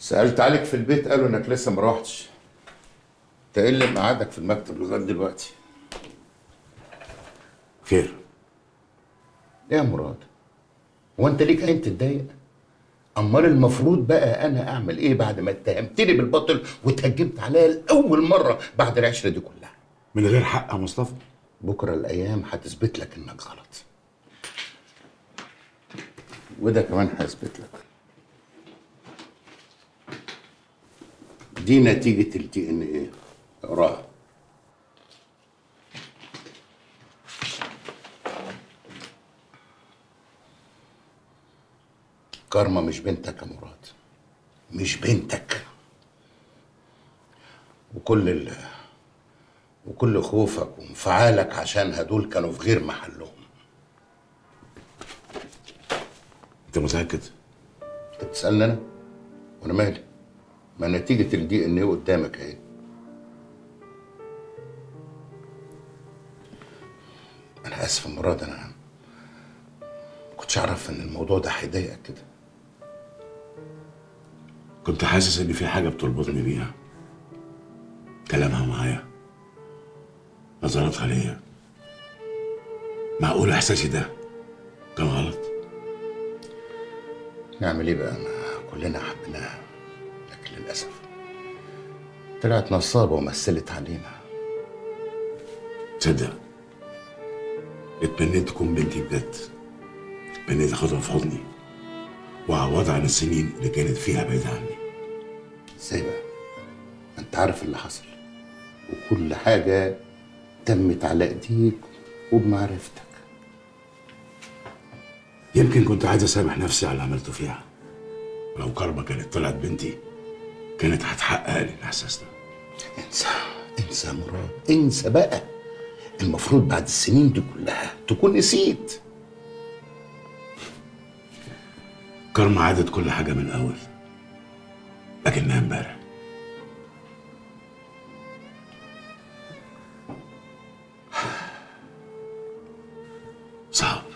سألت عليك في البيت قالوا انك لسه ما روحتش انت ايه اللي مقعدك في المكتب لغايه دلوقتي خير ايه يا مراد هو انت ليك عين تتضايق امال المفروض بقى انا اعمل ايه بعد ما اتهمتني بالباطل واتهجمت عليا لاول مره بعد العشره دي كلها من غير حق يا مصطفى بكره الايام هتثبت لك انك غلط وده كمان هيثبت لك دي نتيجة الدي ان ايه اقراها كارما مش بنتك يا مراد مش بنتك وكل ال وكل خوفك وانفعالك عشانها دول كانوا في غير محلهم انت متاكد انت بتسالني انا وانا مالي ما نتيجه الدي ان ايه قدامك اهي انا اسف يا مراد انا ما كنتش اعرف ان الموضوع ده هيضايقك كده كنت حاسس ان في حاجه بتربطني بيها كلامها معايا نظراتها ليا معقول احساسي ده كان غلط نعمل ايه بقى ما كلنا حبيناها لكن للاسف طلعت نصابه ومثلت علينا تصدق اتمنيت تكون بنتي بجد اتمنيت اخدها في حضني واعوضها عن السنين اللي كانت فيها بعيدة عني ازاي بقى ما انت عارف اللي حصل وكل حاجه تمت على ايديك وبمعرفتك يمكن كنت عايز اسامح نفسي على اللي عملته فيها ولو كرمة كانت طلعت بنتي كانت هتحقق لي الاحساس ده انسى انسى يا مراد انسى بقى المفروض بعد السنين دي كلها تكون نسيت كرمة عادت كل حاجة من الأول لكنها امبارح صعب